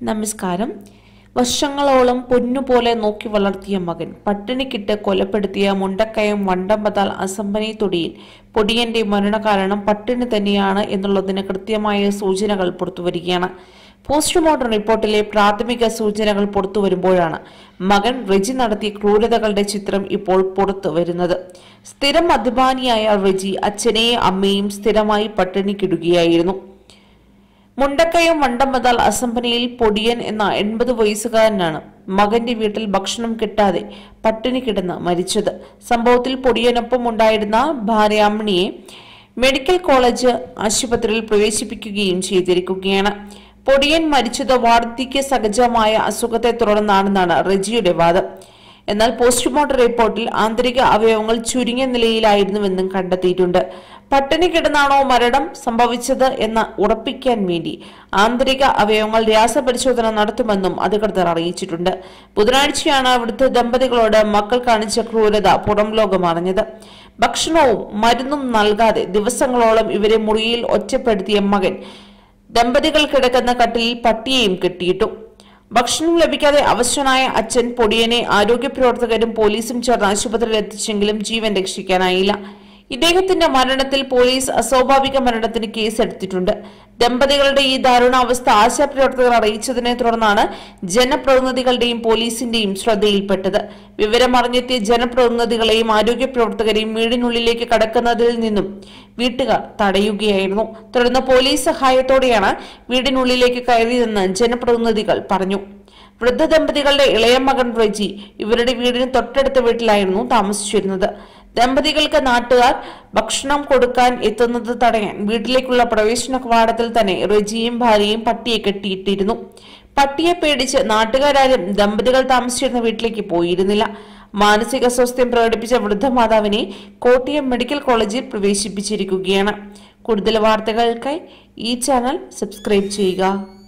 നമസ്കാരം വർഷങ്ങളോളം പൊന്നുപോലെ നോക്കി വളർത്തിയ മകൻ പട്ടിണിക്കിട്ട് കൊലപ്പെടുത്തിയ മുണ്ടക്കയം വണ്ടമ്പതാൽ അസംബനി തൊടിയിൽ പൊടിയന്റെ മരണകാരണം പട്ടിണി തന്നെയാണ് എന്നുള്ളതിന് കൃത്യമായ സൂചനകൾ പുറത്തുവരികയാണ് പോസ്റ്റ്മോർട്ടം റിപ്പോർട്ടിലെ പ്രാഥമിക സൂചനകൾ പുറത്തുവരുമ്പോഴാണ് മകൻ റെജി നടത്തിയ ക്രൂരതകളുടെ ചിത്രം ഇപ്പോൾ പുറത്തു വരുന്നത് സ്ഥിരം മദ്യപാനിയായ റെജി അച്ഛനെയും അമ്മയും സ്ഥിരമായി പട്ടിണിക്കിടുകയായിരുന്നു മുണ്ടക്കയം വണ്ടമ്പതാൽ അസംബനിയിൽ പൊടിയൻ എന്ന എൺപത് വയസ്സുകാരനാണ് മകന്റെ വീട്ടിൽ ഭക്ഷണം കിട്ടാതെ പട്ടിണി കിടന്ന് മരിച്ചത് സംഭവത്തിൽ പൊടിയനൊപ്പം ഉണ്ടായിരുന്ന ഭാര്യ അമ്മിണിയെ മെഡിക്കൽ കോളേജ് ആശുപത്രിയിൽ പ്രവേശിപ്പിക്കുകയും ചെയ്തിരിക്കുകയാണ് പൊടിയൻ മരിച്ചത് വാർദ്ധക്യ സഹജമായ അസുഖത്തെ തുടർന്നാണെന്നാണ് റെജിയുടെ വാദം എന്നാൽ പോസ്റ്റ്മോർട്ടം റിപ്പോർട്ടിൽ ആന്തരിക അവയവങ്ങൾ ചുരുങ്ങിയ നിലയിലായിരുന്നുവെന്നും കണ്ടെത്തിയിട്ടുണ്ട് പട്ടിണി കിടന്നാണോ മരണം സംഭവിച്ചത് എന്ന് ഉറപ്പിക്കാൻ വേണ്ടി ആന്തരിക അവയവങ്ങൾ രാസപരിശോധന നടത്തുമെന്നും അധികൃതർ അറിയിച്ചിട്ടുണ്ട് ബുധനാഴ്ചയാണ് അവിടുത്തെ ദമ്പതികളോട് മക്കൾ കാണിച്ച ക്രൂരത പുറം ലോകം അറിഞ്ഞത് ഭക്ഷണവും മരുന്നും നൽകാതെ ദിവസങ്ങളോളം ഇവരെ മുറിയിൽ ഒറ്റപ്പെടുത്തിയ മകൻ ദമ്പതികൾ കിടക്കുന്ന കട്ടിലിൽ പട്ടിയെയും കെട്ടിയിട്ടു ഭക്ഷണം ലഭിക്കാതെ അവശനായ അച്ഛൻ പൊടിയനെ ആരോഗ്യ പ്രവർത്തകരും പോലീസും ചേർന്ന് ആശുപത്രിയിൽ എത്തിച്ചെങ്കിലും ജീവൻ രക്ഷിക്കാനായില്ല ഇദ്ദേഹത്തിന്റെ മരണത്തിൽ പോലീസ് അസ്വാഭാവിക മരണത്തിന് കേസെടുത്തിട്ടുണ്ട് ദമ്പതികളുടെ ഈ ദാരുണാവസ്ഥ ആശാപ്രവർത്തകർ അറിയിച്ചതിനെ തുടർന്നാണ് ജനപ്രതിനിധികളുടെയും പോലീസിന്റെയും ശ്രദ്ധയിൽപ്പെട്ടത് വിവരമറിഞ്ഞെത്തിയ ജനപ്രതിനിധികളെയും ആരോഗ്യ പ്രവർത്തകരെയും വീടിനുള്ളിലേക്ക് കടക്കുന്നതിൽ നിന്നും വീട്ടുകാർ തടയുകയായിരുന്നു തുടർന്ന് പോലീസ് സഹായത്തോടെയാണ് വീടിനുള്ളിലേക്ക് കയറിയതെന്ന് ജനപ്രതിനിധികൾ പറഞ്ഞു വൃദ്ധ ദമ്പതികളുടെ ഇളയ മകൻ റെജി ഇവരുടെ വീടിന് തൊട്ടടുത്ത വീട്ടിലായിരുന്നു താമസിച്ചിരുന്നത് ദമ്പതികൾക്ക് നാട്ടുകാർ ഭക്ഷണം കൊടുക്കാൻ എത്തുന്നത് തടയാൻ വീട്ടിലേക്കുള്ള പ്രവേശന കവാടത്തിൽ തന്നെ റെജിയും ഭാര്യയും പട്ടിയെ കെട്ടിയിട്ടിരുന്നു പട്ടിയെ പേടിച്ച് നാട്ടുകാരും ദമ്പതികൾ താമസിച്ചിരുന്ന വീട്ടിലേക്ക് പോയിരുന്നില്ല മാനസിക സ്വാസ്ഥ്യം പ്രകടിപ്പിച്ച വൃദ്ധമാതാവിനെ കോട്ടയം മെഡിക്കൽ കോളേജിൽ പ്രവേശിപ്പിച്ചിരിക്കുകയാണ് കൂടുതൽ വാർത്തകൾക്കായി ഈ ചാനൽ സബ്സ്ക്രൈബ് ചെയ്യുക